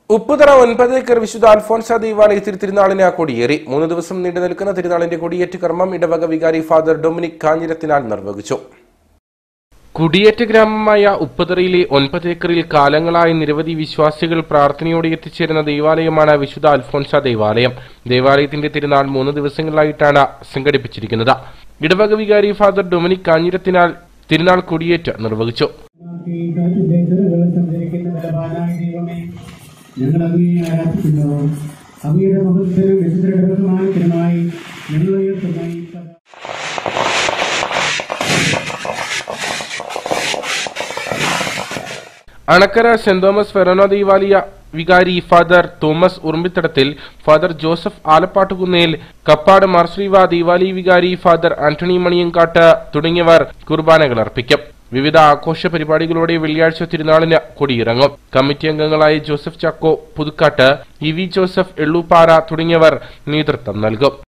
ഉപ്പുതറ ഒൻപത് ഏക്കർ വിശുദ്ധ അൽഫോൻസ ദൈവാലയത്തിൽ തിരുനാളിന് കൊടിയേറി മൂന്ന് ദിവസം നീണ്ടു നിൽക്കുന്ന തിരുനാളിന്റെ കൊടിയേറ്റ് കർമ്മം ഇടവക വികാരി ഫാദർ ഡൊമിനിക് കാഞ്ഞിരത്തിനാൽ നിർവഹിച്ചു കുടിയേറ്റ ഗ്രാമമായ ഉപ്പുതറയിലെ ഒൻപത് ഏക്കറിൽ കാലങ്ങളായി നിരവധി വിശ്വാസികൾ പ്രാർത്ഥനയോടെ എത്തിച്ചേരുന്ന ദൈവാലയമാണ് വിശുദ്ധ അൽഫോൻസ ദൈവാലയം ദൈവാലയത്തിന്റെ തിരുനാൾ മൂന്ന് ദിവസങ്ങളിലായിട്ടാണ് സംഘടിപ്പിച്ചിരിക്കുന്നത് ഇടവക വികാരി ഫാദർ ഡൊമിനിക് കാഞ്ഞിരത്തിനാൽ തിരുനാൾ കൊടിയേറ്റ് നിർവഹിച്ചു ഈ കാറ്റിന്റെ ചെറുകളിൽ സഞ്ചരിക്കുന്ന ബലവാനായ ദൈവമേ ഞങ്ങൾ അങ്ങേ ആരാധിക്കുന്നു അങ്ങയുടെ മഹത്വത്തിനും വിശുദ്ധരുടെ ബഹുമാനത്തിനുമായി ഞങ്ങൾ ഉയർത്തുന്ന ഈ സഭ അണക്കര സെന്റ് തോമസ് ഫെറോന ദൈവാലയ വികാരി father Thomas Urumbithadathil father Joseph Alappattukunnel Kappad മാർശ്രീവ ദൈവാലയ വികാരി ഫാദർ ആന്റണി മണിയങ്കാട്ട് തുടങ്ങിയവർ കുർബാനകൾ അർപ്പിക്കും വിവിധ ആഘോഷ പരിപാടികളോടെ വെള്ളിയാഴ്ച തിരുനാളിന് കൊടിയിറങ്ങും കമ്മിറ്റി അംഗങ്ങളായ Joseph Chacko Puthukkattu E V Joseph Elluppara തുടങ്ങിയവർ നേതൃത്വം നൽകും